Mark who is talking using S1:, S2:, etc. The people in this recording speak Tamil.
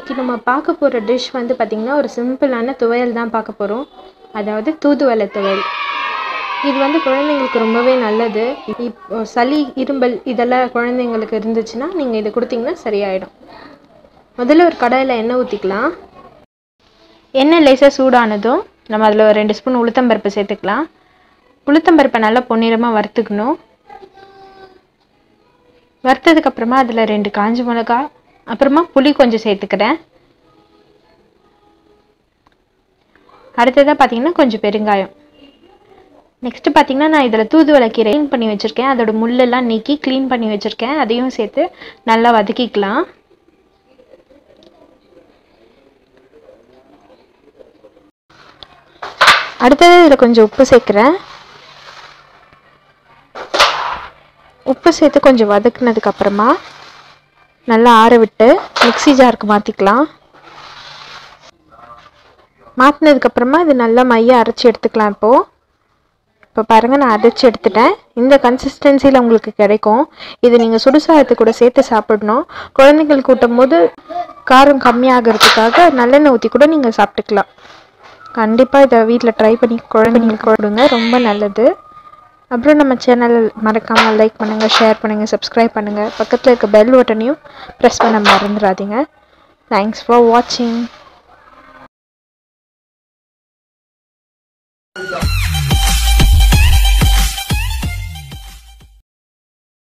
S1: இன்றைக்கி நம்ம பார்க்க போகிற டிஷ் வந்து பார்த்திங்கன்னா ஒரு சிம்பிளான துவையல் தான் பார்க்க போகிறோம் அதாவது தூதுவளை துவையல் இது வந்து குழந்தைங்களுக்கு ரொம்பவே நல்லது இப்போ சளி இரும்பல் இதெல்லாம் குழந்தைங்களுக்கு இருந்துச்சுன்னா நீங்கள் இதை கொடுத்தீங்கன்னா சரியாயிடும் முதல்ல ஒரு கடாயில் எண்ணெய் ஊற்றிக்கலாம் எண்ணெய் லேசாக சூடானதும் நம்ம அதில் ஒரு ரெண்டு ஸ்பூன் உளுத்தம்பருப்பு சேர்த்துக்கலாம் உளுத்தம்பருப்பை நல்லா பொன்னிறமாக வறுத்துக்கணும் வறுத்ததுக்கப்புறமா அதில் ரெண்டு காஞ்ச மிளகா அப்புறமா புளி கொஞ்சம் சேர்த்துக்கிறேன் அடுத்ததாக பார்த்தீங்கன்னா கொஞ்சம் பெருங்காயம் நெக்ஸ்ட்டு பார்த்தீங்கன்னா நான் இதில் தூதுவளை கீரை க்ளீன் பண்ணி வச்சுருக்கேன் அதோட முள்ளெல்லாம் நீக்கி க்ளீன் பண்ணி வச்சுருக்கேன் அதையும் சேர்த்து நல்லா வதக்கிக்கலாம் அடுத்தது இதில் கொஞ்சம் உப்பு சேர்க்குறேன் உப்பு சேர்த்து கொஞ்சம் வதக்குனதுக்கு அப்புறமா நல்லா ஆற விட்டு மிக்ஸி ஜாருக்கு மாற்றிக்கலாம் மாற்றினதுக்கப்புறமா இது நல்லா மைய அரைச்சி எடுத்துக்கலாம் இப்போது இப்போ பாருங்கள் நான் அரைச்சி எடுத்துட்டேன் இந்த கன்சிஸ்டன்சியில் உங்களுக்கு கிடைக்கும் இது நீங்கள் சுடுசாதத்து கூட சேர்த்து சாப்பிடணும் குழந்தைங்களுக்கு ஊட்டும் போது காரம் கம்மியாகிறதுக்காக நல்லெண்ணெய் ஊற்றி கூட நீங்கள் சாப்பிட்டுக்கலாம் கண்டிப்பாக இதை வீட்டில் ட்ரை பண்ணி குழந்தைங்களுக்கு கொடுங்க ரொம்ப நல்லது அப்புறம் நம்ம சேனல் மறக்காமல் லைக் பண்ணுங்கள் ஷேர் பண்ணுங்கள் சப்ஸ்கிரைப் பண்ணுங்கள் பக்கத்தில் இருக்க பெல் பட்டனையும் ப்ரெஸ் பண்ண மறந்துடாதீங்க தேங்க்ஸ் ஃபார் வாட்சிங்